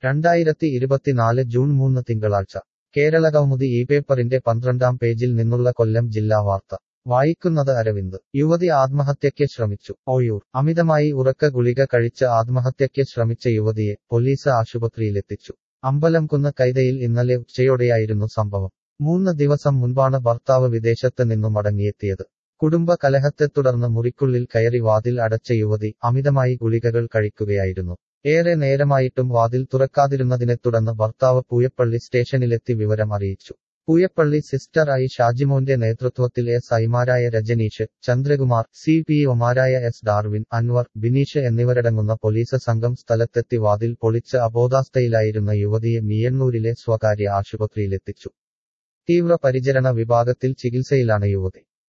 രണ്ടായിരത്തി ഇരുപത്തിനാല് ജൂൺ മൂന്ന് തിങ്കളാഴ്ച കേരള കൗമുദി ഈ പേപ്പറിന്റെ പന്ത്രണ്ടാം പേജിൽ നിന്നുള്ള കൊല്ലം ജില്ലാ വാർത്ത വായിക്കുന്നത് അരവിന്ദ് യുവതി ആത്മഹത്യയ്ക്ക് ശ്രമിച്ചു ഓയൂർ അമിതമായി ഉറക്ക ഗുളിക കഴിച്ച് ആത്മഹത്യയ്ക്ക് ശ്രമിച്ച യുവതിയെ പോലീസ് ആശുപത്രിയിലെത്തിച്ചു അമ്പലംകുന്ന് കൈതയിൽ ഇന്നലെ ഉച്ചയോടെയായിരുന്നു സംഭവം മൂന്ന് ദിവസം മുൻപാണ് ഭർത്താവ് വിദേശത്ത് നിന്നു മടങ്ങിയെത്തിയത് കുടുംബ കലഹത്തെ തുടർന്ന് മുറിക്കുള്ളിൽ കയറി വാതിൽ അടച്ച യുവതി അമിതമായി ഗുളികകൾ കഴിക്കുകയായിരുന്നു ഏറെ നേരമായിട്ടും വാതിൽ തുറക്കാതിരുന്നതിനെ തുടർന്ന് ഭർത്താവ് പൂയപ്പള്ളി സ്റ്റേഷനിലെത്തി വിവരം അറിയിച്ചു പൂയപ്പള്ളി സിസ്റ്റർ ഐ ഷാജിമോന്റെ നേതൃത്വത്തിൽ എസ് ഐമാരായ രജനീഷ് ചന്ദ്രകുമാർ സി പി ഒമാരായ എസ് ഡാർവിൻ അൻവർ ബിനീഷ് എന്നിവരടങ്ങുന്ന പോലീസ് സംഘം സ്ഥലത്തെത്തി വാതിൽ പൊളിച്ച് അബോധാവസ്ഥയിലായിരുന്ന യുവതിയെ മിയണ്ണൂരിലെ സ്വകാര്യ ആശുപത്രിയിലെത്തിച്ചു തീവ്ര പരിചരണ വിഭാഗത്തിൽ ചികിത്സയിലാണ് യുവതി